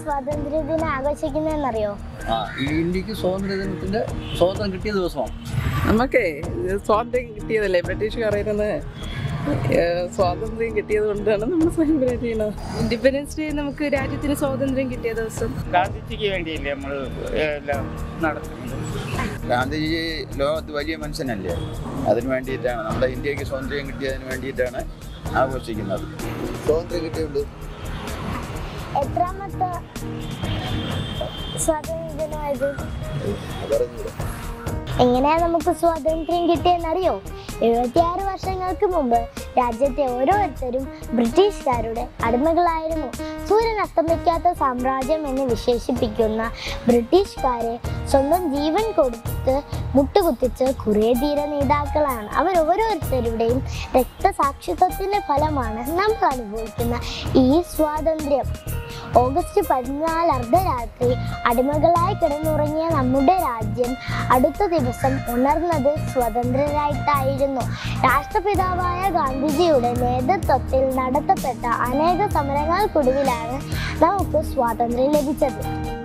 സ്വാതന്ത്ര്യ ദിനം ആഘോഷിക്കുന്നതെന്നറിയോ ആ ഈ ഇന്ത്യക്ക് സ്വാതന്ത്ര്യദിനത്തിന്റെ സ്വാതന്ത്ര്യം കിട്ടിയ ദിവസമാണ് നമുക്കേ ഇത് സ്വാതന്ത്ര്യം കിട്ടിയതല്ലേ ബ്രിട്ടീഷുകാരിൽ നിന്ന് ഏഹ്, സ്വാതന്ത്ര്യം കിട്ടിയത് കൊണ്ടാണ് നമ്മൾ സെലിബ്രേറ്റ് ചെയ്യുന്നത് ഇൻഡിപെൻഡൻസ് ഡേ നമുക്ക് രാജ്യത്തിന് സ്വാതന്ത്ര്യം കിട്ടിയ ദിവസം ഗാന്ധിജിക്ക് വേണ്ടിയില്ലേ നമ്മൾ എല്ലാം നടത്തുന്നത് ഗാന്ധിജി ലോകത്ത് വലിയ മനുഷ്യനല്ലേ അതിന് വേണ്ടിയിട്ടാണ് നമ്മുടെ ഇന്ത്യക്ക് സ്വാതന്ത്ര്യം കിട്ടിയതിന് വേണ്ടിയിട്ടാണ് ആഘോഷിക്കുന്നത് സ്വാതന്ത്ര്യം കിട്ടിയുണ്ട് എത്രാമത്തെ സ്വാതന്ത്ര്യ ദിനമായത് അതറിഞ്ഞൂടെ എങ്ങനെയാ നമുക്ക് സ്വാതന്ത്ര്യം കിട്ടിയെന്നറിയോ എഴുപത്തിയാറ് വർഷങ്ങൾക്ക് മുമ്പ് രാജ്യത്തെ ഓരോരുത്തരും ബ്രിട്ടീഷുകാരുടെ അടിമകളായിരുന്നു സൂര്യൻ അസ്തമിക്കാത്ത സാമ്രാജ്യം എന്ന് വിശേഷിപ്പിക്കുന്ന ബ്രിട്ടീഷുകാരെ സ്വന്തം ജീവൻ കൊടുത്ത് മുട്ടുകുത്തിച്ച് കുറേ ധീര നേതാക്കളാണ് അവർ ഓരോരുത്തരുടെയും രക്തസാക്ഷിത്വത്തിന്റെ ഫലമാണ് നമ്മൾ അനുഭവിക്കുന്ന ഈ സ്വാതന്ത്ര്യം ഓഗസ്റ്റ് പതിനാല് അർദ്ധരാത്രി അടിമകളായി കിടന്നുറങ്ങിയ നമ്മുടെ രാജ്യം അടുത്ത ദിവസം ഉണർന്നത് സ്വതന്ത്രരായിട്ടായിരുന്നു രാഷ്ട്രപിതാവായ ഗാന്ധിജിയുടെ നേതൃത്വത്തിൽ നടത്തപ്പെട്ട അനേക സമരങ്ങൾക്കൊടുവിലാണ് നമുക്ക് സ്വാതന്ത്ര്യം ലഭിച്ചത്